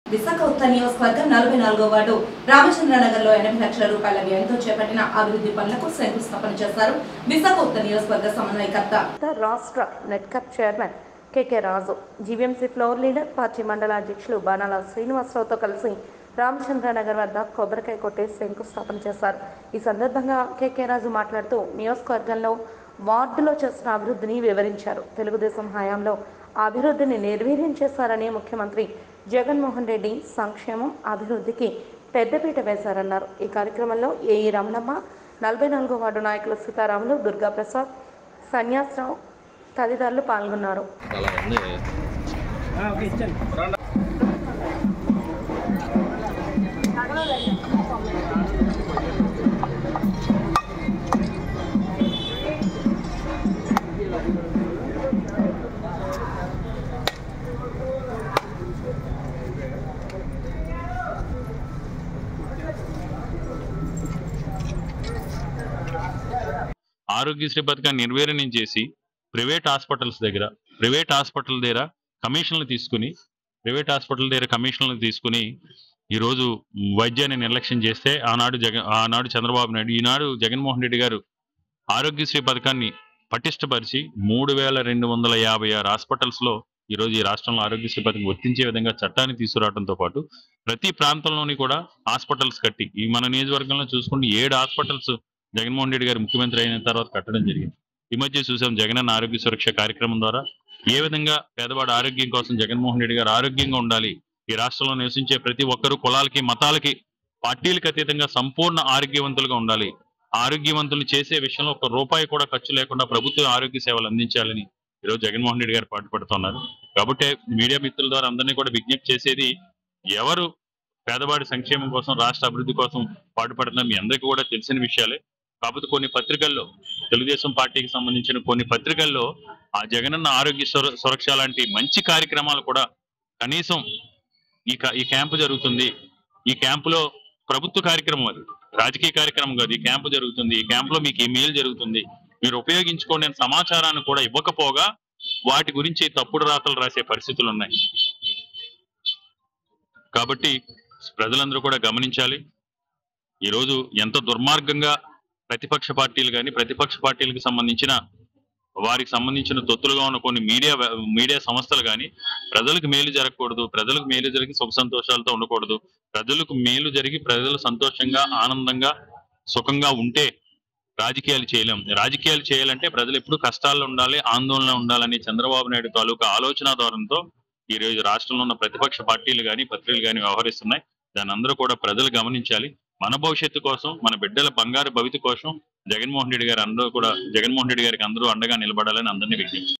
విశాఖ ఉత్తర నియోజకవర్గం నలభై నాలుగో వార్డు రామచంద్రనగర్ లో ఎనభై లక్షల రూపాయల వ్యయంతో చేపట్టిన అభివృద్ధి పనులకు శంకుస్థాపన చేశారు విశాఖ ఉత్తర నియోజకవర్గ సమన్వయకర్త రాష్ట్ర NEDCAP chairman KK Raju GVMC floor leader party మండల అధ్యక్షులు బాణాల శ్రీనివాసరావుతో కలిసి రామచంద్రనగర్ వద్ద కొబ్బరికాయ కొట్టి శంకుస్థాపన చేశారు ఈ సందర్భంగా కెకే రాజు మాట్లాడుతూ నియోజకవర్గంలో వార్డులో చేసిన అభివృద్ధిని వివరించారు తెలుగుదేశం హయాంలో అభివృద్ధిని నిర్వీర్యం చేశారని ముఖ్యమంత్రి జగన్మోహన్ రెడ్డి సంక్షేమం అభివృద్ధికి పెద్దపీట వేశారన్నారు ఈ కార్యక్రమంలో ఏఈ రమణమ్మ నలభై నాలుగో వార్డు నాయకులు సీతారాములు దుర్గాప్రసాద్ సన్యాసరావు తదితరులు పాల్గొన్నారు అలా ఉంది ఆరోగ్యశ్రీ పథకాన్ని నిర్వీర్యం చేసి ప్రైవేట్ హాస్పిటల్స్ దగ్గర ప్రైవేట్ హాస్పిటల్ దగ్గర కమిషన్లు తీసుకుని ప్రైవేట్ హాస్పిటల్ దగ్గర కమిషన్లు తీసుకుని ఈరోజు వైద్యాన్ని నిర్లక్ష్యం చేస్తే ఆనాడు జగన్ ఆనాడు చంద్రబాబు నాయుడు ఈనాడు జగన్మోహన్ రెడ్డి గారు ఆరోగ్యశ్రీ పథకాన్ని పటిష్టపరిచి మూడు వేల రెండు వందల యాభై ఆరు హాస్పిటల్స్లో ఈరోజు ఈ రాష్ట్రంలో ఆరోగ్యశ్రీ పథకం వర్తించే విధంగా చట్టాన్ని తీసుకురావడంతో పాటు ప్రతి ప్రాంతంలోని కూడా హాస్పిటల్స్ కట్టి ఈ మన నియోజకవర్గంలో చూసుకుంటే ఏడు హాస్పిటల్స్ జగన్మోహన్ రెడ్డి గారు ముఖ్యమంత్రి అయిన తర్వాత కట్టడం జరిగింది ఈ మధ్య చూసాం జగనన్న ఆరోగ్య సురక్ష కార్యక్రమం ద్వారా ఏ విధంగా పేదవాడు ఆరోగ్యం కోసం జగన్మోహన్ రెడ్డి గారు ఆరోగ్యంగా ఉండాలి ఈ రాష్ట్రంలో నివసించే ప్రతి ఒక్కరూ కులాలకి మతాలకి పార్టీలకు అతీతంగా సంపూర్ణ ఆరోగ్యవంతులుగా ఉండాలి ఆరోగ్యవంతులు చేసే విషయంలో ఒక రూపాయి కూడా ఖర్చు లేకుండా ప్రభుత్వ ఆరోగ్య సేవలు అందించాలని ఈరోజు జగన్మోహన్ రెడ్డి గారు పాటుపడుతున్నారు కాబట్టి మీడియా మిత్రుల ద్వారా అందరినీ కూడా విజ్ఞప్తి చేసేది ఎవరు పేదవాడి సంక్షేమం కోసం రాష్ట్ర అభివృద్ధి కోసం పాటుపడుతున్నారు మీ అందరికీ కూడా తెలిసిన విషయాలే కాకపోతే కొన్ని పత్రికల్లో తెలుగుదేశం పార్టీకి సంబంధించిన కొన్ని పత్రికల్లో ఆ జగనన్న ఆరోగ్య సుర- సురక్ష లాంటి మంచి కార్యక్రమాలు కూడా కనీసం ఈ క- ఈ క్యాంపు జరుగుతుంది ఈ క్యాంపులో ప్రభుత్వ కార్యక్రమం అది రాజకీయ కార్యక్రమం కాదు ఈ క్యాంపు జరుగుతుంది ఈ క్యాంపులో మీకు ఈ మేలు జరుగుతుంది మీరు ఉపయోగించుకోని సమాచారాన్ని కూడా ఇవ్వకపోగా వాటి గురించి తప్పుడు రాతలు రాసే పరిస్థితులు ఉన్నాయి కాబట్టి ప్రజలందరూ కూడా గమనించాలి ఈరోజు ఎంత దుర్మార్గంగా ప్రతిపక్ష పార్టీలు కానీ ప్రతిపక్ష పార్టీలకు సంబంధించిన వారికి సంబంధించిన తొత్తులుగా ఉన్న కొన్ని మీడియా మీడియా సంస్థలు కానీ ప్రజలకు మేలు జరగకూడదు ప్రజలకు మేలు జరిగి సుఖ సంతోషాలతో ఉండకూడదు ప్రజలకు మేలు జరిగి ప్రజలు సంతోషంగా ఆనందంగా సుఖంగా ఉంటే రాజకీయాలు చేయలేం రాజకీయాలు చేయాలంటే ప్రజలు ఎప్పుడు కష్టాల్లో ఉండాలి ఆందోళన ఉండాలని చంద్రబాబు నాయుడు తాలూకా ఆలోచన ధోరణితో ఈ రోజు రాష్ట్రంలో ఉన్న ప్రతిపక్ష పార్టీలు కానీ పత్రికలు కానీ వ్యవహరిస్తున్నాయి దాని అందరూ కూడా ప్రజలు గమనించాలి మన భవిష్యత్తు కోసం మన బిడ్డల బంగారు భవిత కోసం జగన్మోహన్ రెడ్డి గారు అందరూ కూడా జగన్మోహన్ రెడ్డి గారికి అందరూ అండగా నిలబడాలని అందరినీ విజ్ఞప్తి